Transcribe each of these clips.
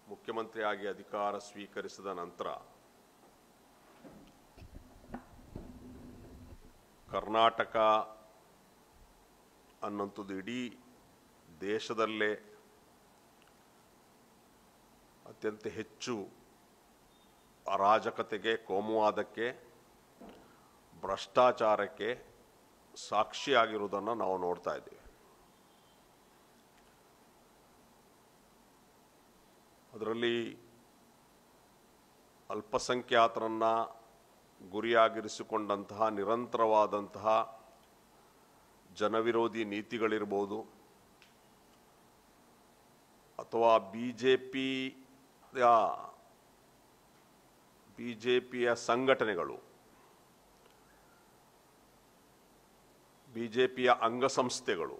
ಮುಖ್ಯಮಂತ್ರಿಯಾಗಿ ಅಧಿಕಾರ ಸ್ವೀಕರಿಸಿದ ನಂತರ ಕರ್ನಾಟಕ ಅನ್ನೋಂಥದ್ದು ಇಡೀ ದೇಶದಲ್ಲೇ ಅತ್ಯಂತ ಹೆಚ್ಚು ಅರಾಜಕತೆಗೆ ಕೋಮುವಾದಕ್ಕೆ ಭ್ರಷ್ಟಾಚಾರಕ್ಕೆ ಸಾಕ್ಷಿಯಾಗಿರುವುದನ್ನು ನಾವು ನೋಡ್ತಾ ಇದ್ದೀವಿ ಅದರಲ್ಲಿ ಅಲ್ಪಸಂಖ್ಯಾತರನ್ನ ಗುರಿಯಾಗಿರಿಸಿಕೊಂಡಂತಹ ನಿರಂತರವಾದಂತಹ ಜನವಿರೋಧಿ ನೀತಿಗಳಿರ್ಬೋದು ಅಥವಾ ಬಿ ಜೆ ಪಿಯ ಬಿ ಜೆ ಪಿಯ ಸಂಘಟನೆಗಳು ಬಿ ಜೆ ಪಿಯ ಅಂಗಸಂಸ್ಥೆಗಳು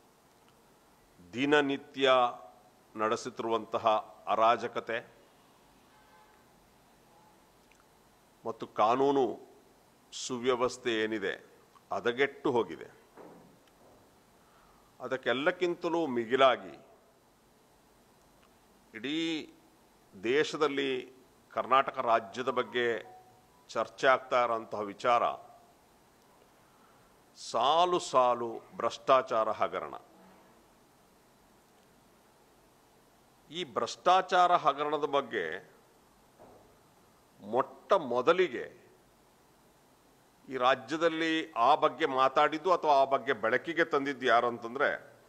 ದಿನನಿತ್ಯ ನಡೆಸುತ್ತಿರುವಂತಹ ಅರಾಜಕತೆ ಮತ್ತು ಕಾನೂನು ಸುವ್ಯವಸ್ಥೆ ಏನಿದೆ ಹದಗೆಟ್ಟು ಹೋಗಿದೆ ಅದಕ್ಕೆಲ್ಲಕ್ಕಿಂತಲೂ ಮಿಗಿಲಾಗಿ ಇಡೀ ದೇಶದಲ್ಲಿ ಕರ್ನಾಟಕ ರಾಜ್ಯದ ಬಗ್ಗೆ ಚರ್ಚೆ ಆಗ್ತಾ ಇರೋಂತಹ ವಿಚಾರ ಸಾಲು ಸಾಲು ಭ್ರಷ್ಟಾಚಾರ ಹಗರಣ ಈ ಭ್ರಷ್ಟಾಚಾರ ಹಗರಣದ ಬಗ್ಗೆ ಮೊಟ್ಟ ಮೊದಲಿಗೆ ಈ ರಾಜ್ಯದಲ್ಲಿ ಆ ಬಗ್ಗೆ ಮಾತಾಡಿದ್ದು ಅಥವಾ ಆ ಬಗ್ಗೆ ಬೆಳಕಿಗೆ ತಂದಿದ್ದು ಯಾರು ಅಂತಂದ್ರೆ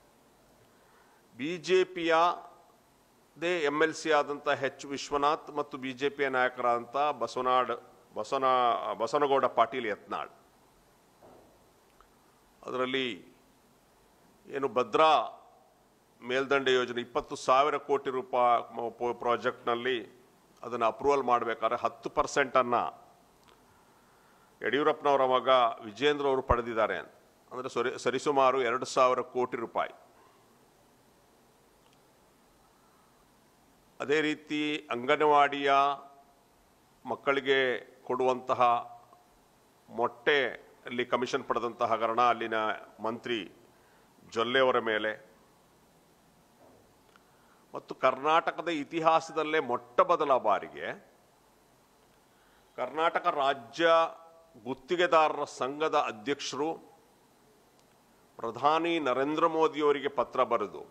ಬಿ ಜೆ ಪಿಯ ದೇ ಎಮ್ ಎಲ್ ಸಿ ಆದಂಥ ಎಚ್ ವಿಶ್ವನಾಥ್ ಮತ್ತು ಬಿ ಜೆ ಪಿಯ ನಾಯಕರಾದಂಥ ಬಸವನಾಡ್ ಬಸವನ ಬಸವನಗೌಡ ಪಾಟೀಲ್ ಯತ್ನಾಳ್ ಅದರಲ್ಲಿ ಏನು ಭದ್ರಾ ಮೇಲ್ದಂಡೆ ಯೋಜನೆ ಇಪ್ಪತ್ತು ಸಾವಿರ ಕೋಟಿ ರೂಪಾಯಿ ಪ್ರಾಜೆಕ್ಟ್ನಲ್ಲಿ ಅದನ್ನು ಅಪ್ರೂವಲ್ ಮಾಡಬೇಕಾದ್ರೆ ಹತ್ತು ಪರ್ಸೆಂಟನ್ನು ಯಡಿಯೂರಪ್ಪನವರ ಮಗ ವಿಜೇಂದ್ರ ಅವರು ಪಡೆದಿದ್ದಾರೆ ಅಂದರೆ ಸರಿ ಸರಿಸುಮಾರು ಎರಡು ಸಾವಿರ ಕೋಟಿ ರೂಪಾಯಿ ಅದೇ ರೀತಿ ಅಂಗನವಾಡಿಯ ಮಕ್ಕಳಿಗೆ ಕೊಡುವಂತಹ ಮೊಟ್ಟೆ ಅಲ್ಲಿ ಕಮಿಷನ್ ಪಡೆದಂತಹ ಹಗರಣ ಅಲ್ಲಿನ ಮಂತ್ರಿ ಜೊಲ್ಲೆಯವರ ಮೇಲೆ ಮತ್ತು ಕರ್ನಾಟಕದ ಇತಿಹಾಸದಲ್ಲೇ ಮೊಟ್ಟ ಮೊದಲ ಬಾರಿಗೆ ಕರ್ನಾಟಕ ರಾಜ್ಯ ಗುತ್ತಿಗೆದಾರರ ಸಂಘದ ಅಧ್ಯಕ್ಷರು ಪ್ರಧಾನಿ ನರೇಂದ್ರ ಮೋದಿಯವರಿಗೆ ಪತ್ರ ಬರೆದು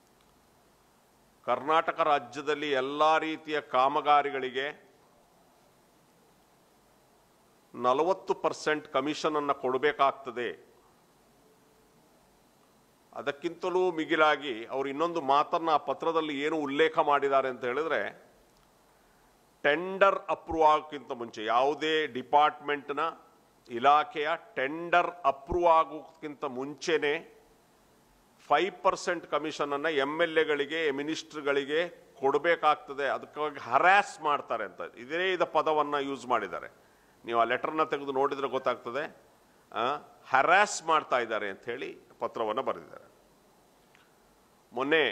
ಕರ್ನಾಟಕ ರಾಜ್ಯದಲ್ಲಿ ಎಲ್ಲ ರೀತಿಯ ಕಾಮಗಾರಿಗಳಿಗೆ ನಲವತ್ತು ಪರ್ಸೆಂಟ್ ಕಮಿಷನ್ ಅನ್ನು ಕೊಡಬೇಕಾಗ್ತದೆ ಅದಕ್ಕಿಂತಲೂ ಮಿಗಿಲಾಗಿ ಅವರು ಇನ್ನೊಂದು ಮಾತನ್ನ ಆ ಪತ್ರದಲ್ಲಿ ಏನು ಉಲ್ಲೇಖ ಮಾಡಿದ್ದಾರೆ ಅಂತ ಹೇಳಿದ್ರೆ ಟೆಂಡರ್ ಅಪ್ರೂವ್ ಆಗೋಕ್ಕಿಂತ ಮುಂಚೆ ಯಾವುದೇ ಡಿಪಾರ್ಟ್ಮೆಂಟ್ನ ಇಲಾಖೆಯ ಟೆಂಡರ್ ಅಪ್ರೂವ್ ಆಗೋಕ್ಕಿಂತ ಮುಂಚೆನೆ ಫೈವ್ ಪರ್ಸೆಂಟ್ ಕಮಿಷನ್ ಅನ್ನ ಎಮ್ ಎಲ್ ಎಗಳಿಗೆ ಮಿನಿಸ್ಟರ್ಗಳಿಗೆ ಕೊಡಬೇಕಾಗ್ತದೆ ಅದಕ್ಕಾಗಿ ಹರಾಸ್ ಮಾಡ್ತಾರೆ ಅಂತ ಇದೇ ಇದ ಪದವನ್ನ ಯೂಸ್ ಮಾಡಿದ್ದಾರೆ ನೀವು ಆ ಲೆಟರ್ನ ತೆಗೆದು ನೋಡಿದ್ರೆ ಗೊತ್ತಾಗ್ತದೆ ಹರಾಸ್ ಮಾಡ್ತಾ ಇದ್ದಾರೆ ಅಂತ ಹೇಳಿ ಪತ್ರವನ್ನು ಬರೆದಿದ್ದಾರೆ ಮೊನ್ನೆ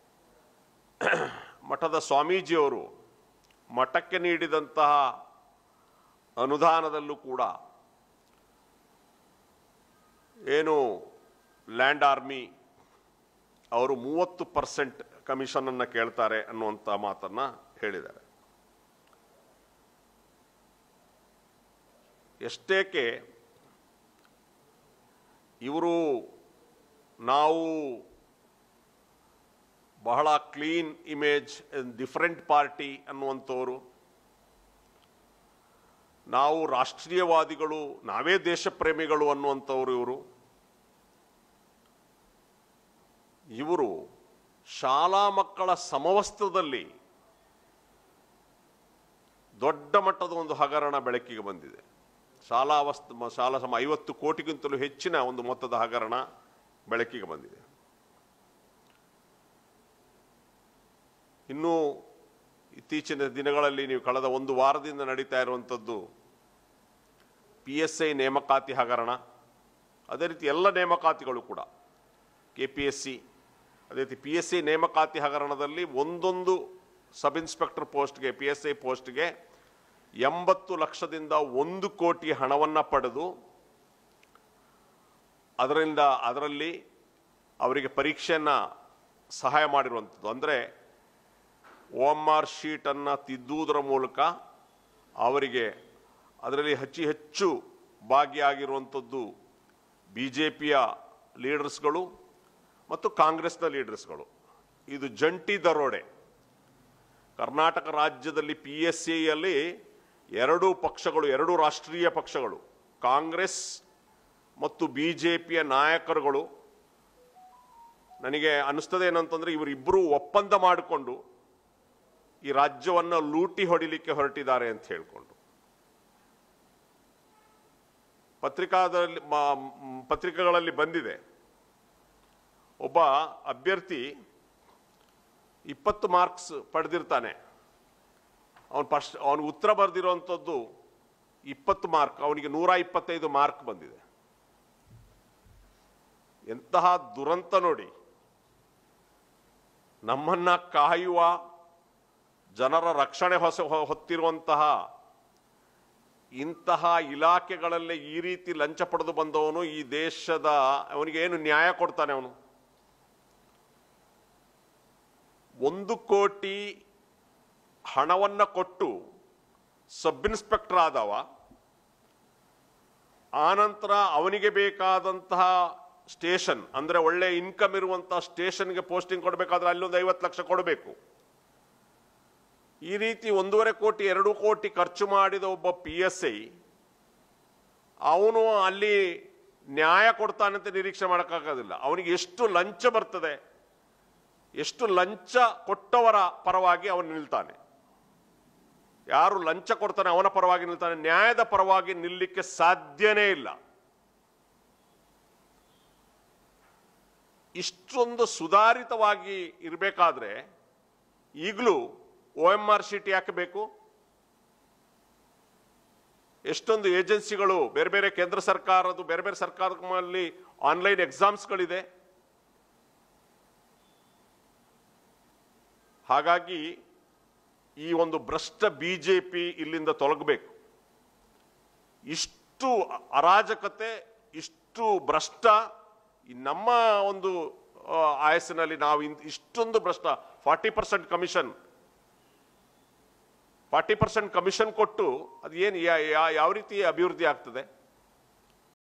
ಮಠದ ಸ್ವಾಮೀಜಿಯವರು ಮಠಕ್ಕೆ ನೀಡಿದಂತಹ ಅನುದಾನದಲ್ಲೂ ಕೂಡ ಏನು ಲ್ಯಾಂಡ್ ಆರ್ಮಿ ಅವರು ಮೂವತ್ತು ಪರ್ಸೆಂಟ್ ಕಮಿಷನ್ ಅನ್ನ ಕೇಳ್ತಾರೆ ಅನ್ನುವಂಥ ಮಾತನ್ನ ಹೇಳಿದ್ದಾರೆ ಎಷ್ಟೇಕೆ ಇವರು ನಾವು ಬಹಳ ಕ್ಲೀನ್ ಇಮೇಜ್ ಡಿಫರೆಂಟ್ ಪಾರ್ಟಿ ಅನ್ನುವಂಥವ್ರು ನಾವು ರಾಷ್ಟ್ರೀಯವಾದಿಗಳು ನಾವೇ ದೇಶ ಪ್ರೇಮಿಗಳು ಅನ್ನುವಂಥವ್ರು ಇವರು ಇವರು ಶಾಲಾ ಮಕ್ಕಳ ಸಮವಸ್ತ್ರದಲ್ಲಿ ದೊಡ್ಡ ಮಟ್ಟದ ಒಂದು ಹಗರಣ ಬೆಳಕಿಗೆ ಬಂದಿದೆ ಶಾಲಾ ವಸ್ತು ಮ- ಶಾಲಾ ಸಮ ಐವತ್ತು ಕೋಟಿಗಿಂತಲೂ ಹೆಚ್ಚಿನ ಒಂದು ಮೊತ್ತದ ಹಗರಣ ಬೆಳಕಿಗೆ ಬಂದಿದೆ ಇನ್ನು ಇತ್ತೀಚಿನ ದಿನಗಳಲ್ಲಿ ನೀವು ಕಳೆದ ಒಂದು ವಾರದಿಂದ ನಡೀತಾ ಇರುವಂಥದ್ದು ಪಿ ಎಸ್ ಐ ನೇಮಕಾತಿ ಹಗರಣ ಅದೇ ರೀತಿ ಎಲ್ಲ ನೇಮಕಾತಿಗಳು ಕೂಡ ಕೆ ಪಿ ಎಸ್ ಸಿ ಅದೇ ರೀತಿ ಪಿ ಎಸ್ ಸಿ ನೇಮಕಾತಿ ಹಗರಣದಲ್ಲಿ ಒಂದೊಂದು ಸಬ್ ಇನ್ಸ್ಪೆಕ್ಟರ್ ಪೋಸ್ಟ್ಗೆ ಪಿ ಎಸ್ ಐ ಪೋಸ್ಟ್ಗೆ ಎಂಬತ್ತು ಲಕ್ಷದಿಂದ ಒಂದು ಕೋಟಿ ಹಣವನ್ನು ಪಡೆದು ಅದರಿಂದ ಅದರಲ್ಲಿ ಅವರಿಗೆ ಪರೀಕ್ಷೆಯನ್ನು ಸಹಾಯ ಮಾಡಿರುವಂಥದ್ದು ಅಂದರೆ ಓಮ್ ಆರ್ ಶೀಟನ್ನು ತಿದ್ದುವುದರ ಮೂಲಕ ಅವರಿಗೆ ಅದರಲ್ಲಿ ಹೆಚ್ಚು ಹೆಚ್ಚು ಭಾಗಿಯಾಗಿರುವಂಥದ್ದು ಬಿ ಜೆ ಪಿಯ ಲೀಡರ್ಸ್ಗಳು ಮತ್ತು ಕಾಂಗ್ರೆಸ್ನ ಲೀಡರ್ಸ್ಗಳು ಇದು ಜಂಟಿ ದರೋಡೆ ಕರ್ನಾಟಕ ರಾಜ್ಯದಲ್ಲಿ ಪಿ ಎಸ್ ಸಿಯಲ್ಲಿ ಎರಡು ಪಕ್ಷಗಳು ಎರಡು ರಾಷ್ಟ್ರೀಯ ಪಕ್ಷಗಳು ಕಾಂಗ್ರೆಸ್ ಮತ್ತು ಬಿ ಜೆ ಪಿಯ ನಾಯಕರುಗಳು ನನಗೆ ಅನಿಸ್ತದೆ ಏನಂತಂದ್ರೆ ಇವರಿಬ್ಬರು ಒಪ್ಪಂದ ಮಾಡಿಕೊಂಡು ಈ ರಾಜ್ಯವನ್ನು ಲೂಟಿ ಹೊಡಿಲಿಕ್ಕೆ ಹೊರಟಿದ್ದಾರೆ ಅಂತ ಹೇಳ್ಕೊಂಡು ಪತ್ರಿಕಾದಲ್ಲಿ ಮ- ಮ್, ಪತ್ರಿಕೆಗಳಲ್ಲಿ ಬಂದಿದೆ ಒಬ್ಬ ಅಭ್ಯರ್ಥಿ ಇಪ್ಪತ್ತು ಮಾರ್ಕ್ಸ್ ಪಡೆದಿರ್ತಾನೆ ಅವನು ಫಸ್ಟ್ ಅವನು ಉತ್ತರ ಬರೆದಿರುವಂಥದ್ದು ಇಪ್ಪತ್ತು ಮಾರ್ಕ್ ಅವನಿಗೆ ನೂರ ಇಪ್ಪತ್ತೈದು ಮಾರ್ಕ್ ಬಂದಿದೆ ಎಂತಹ ದುರಂತ ನೋಡಿ ನಮ್ಮನ್ನ ಕಾಯುವ ಜನರ ರಕ್ಷಣೆ ಹೊಸ ಹೊ- ಹೊತ್ತಿರುವಂತಹ ಇಂತಹ ಇಲಾಖೆಗಳಲ್ಲೇ ಈ ರೀತಿ ಲಂಚ ಪಡೆದು ಬಂದವನು ಈ ದೇಶದ ಅವನಿಗೆ ಏನು ನ್ಯಾಯ ಕೊಡ್ತಾನೆ ಅವನು ಒಂದು ಕೋಟಿ ಹಣವನ್ನ ಕೊಟ್ಟು ಸಬ್ ಇನ್ಸ್ಪೆಕ್ಟರ್ ಆದವ ಆನಂತರ ಅವನಿಗೆ ಬೇಕಾದಂತಹ ಸ್ಟೇಷನ್ ಅಂದ್ರೆ ಒಳ್ಳೆ ಇನ್ಕಮ್ ಇರುವಂತಹ ಸ್ಟೇಷನ್ಗೆ ಪೋಸ್ಟಿಂಗ್ ಕೊಡಬೇಕಾದ್ರೆ ಅಲ್ಲೊಂದು ಐವತ್ತು ಲಕ್ಷ ಕೊಡಬೇಕು ಈ ರೀತಿ ಒಂದೂವರೆ ಕೋಟಿ ಎರಡು ಕೋಟಿ ಖರ್ಚು ಮಾಡಿದ ಒಬ್ಬ ಪಿ ಎಸ್ ಐ ಅವನು ಅಲ್ಲಿ ನ್ಯಾಯ ಕೊಡ್ತಾನಂತ ನಿರೀಕ್ಷೆ ಮಾಡೋಕ್ಕಾಗೋದಿಲ್ಲ ಅವನಿಗೆ ಎಷ್ಟು ಲಂಚ ಬರ್ತದೆ ಎಷ್ಟು ಲಂಚ ಕೊಟ್ಟವರ ಪರವಾಗಿ ಅವನು ನಿಲ್ತಾನೆ ಯಾರು ಲಂಚ ಕೊಡ್ತಾನೆ ಅವನ ಪರವಾಗಿ ನಿಲ್ತಾನೆ ನ್ಯಾಯದ ಪರವಾಗಿ ನಿಲ್ಲಲಿಕ್ಕೆ ಸಾಧ್ಯನೇ ಇಲ್ಲ ಇಷ್ಟೊಂದು ಸುಧಾರಿತವಾಗಿ ಇರಬೇಕಾದ್ರೆ ಈಗಲೂ ಒ ಎಂ ಆರ್ ಶೀಟ್ ಯಾಕೆ ಬೇಕು ಎಷ್ಟೊಂದು ಏಜೆನ್ಸಿಗಳು ಬೇರೆ ಬೇರೆ ಕೇಂದ್ರ ಸರ್ಕಾರದ್ದು ಬೇರೆ ಬೇರೆ ಸರ್ಕಾರದಲ್ಲಿ ಆನ್ಲೈನ್ ಎಕ್ಸಾಮ್ಸ್ಗಳಿದೆ ಹಾಗಾಗಿ ಈ ಒಂದು ಭ್ರಷ್ಟ ಬಿಜೆಪಿ ಇಲ್ಲಿಂದ ತೊಲಗಬೇಕು ಇಷ್ಟು ಅರಾಜಕತೆ ಇಷ್ಟು ಭ್ರಷ್ಟ ಈ ನಮ್ಮ ಒಂದು ಆ, ಆಯಸ್ಸಿನಲ್ಲಿ ನಾವು ಇನ್- ಇಷ್ಟೊಂದು ಭ್ರಷ್ಟ forty percent commission forty percent commission ಕೊಟ್ಟು ಅದು ಏನು ಯಾವ ರೀತಿ ಅಭಿವೃದ್ಧಿ ಆಗ್ತದೆ